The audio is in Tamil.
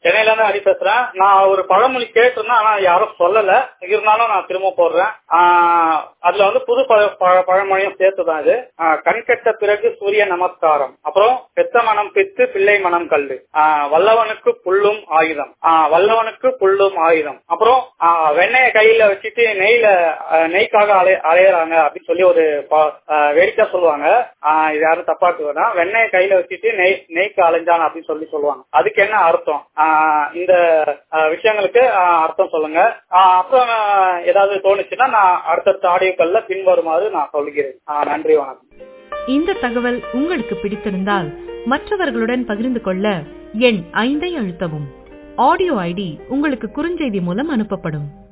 சென்னையில இருந்து ஹரி பேசுறேன் நான் ஒரு பழமொழி கேட்டிருந்தேன் ஆனா யாரும் சொல்லல இருந்தாலும் நான் திரும்ப போடுறேன் ஆஹ் அதுல வந்து புது பழ- பழ- பழமொழியும் சேர்த்துதான் இது ஆஹ் கண்கட்ட பிறகு சூரிய நமஸ்காரம் அப்புறம் பெத்த மனம் பித்து பிள்ளை மனம் கல்லு ஆஹ் வல்லவனுக்கு புல்லும் ஆயுதம் ஆஹ் வல்லவனுக்கு புல்லும் ஆயுதம் அப்புறம் ஆஹ் வெண்ணெய கையில வச்சுட்டு நெய்ல ஆஹ் நெய்க்காக அலைய அலையறாங்க அப்படின்னு சொல்லி ஒரு ப- ஆஹ் வேடிக்கை சொல்லுவாங்க ஆஹ் இது யாரும் தப்பாக்கு வேணாம் வெண்ணெய கையில வச்சுட்டு நெய் நெய்க்கு அலைஞ்சாங்க அப்படின்னு சொல்லி சொல்லுவாங்க அதுக்கு என்ன அர்த்தம் ஆஹ் இந்த ஆஹ் விஷயங்களுக்கு ஆஹ் அர்த்தம் சொல்லுங்க ஆஹ் அப்புறம் ஆஹ் ஏதாவது தோணுச்சுன்னா நான் அடுத்தடுத்த ஆடியோக்கள்ல பின்வருமாறு நான் சொல்கிறேன் ஆஹ் நன்றி வணக்கம் இந்த தகவல் உங்களுக்கு பிடித்திருந்தால் மற்றவர்களுடன் பகிர்ந்து கொள்ள எண் ஐந்தை அழுத்தவும் ஆடியோ ஐடி உங்களுக்கு குறுஞ்செய்தி மூலம் அனுப்பப்படும்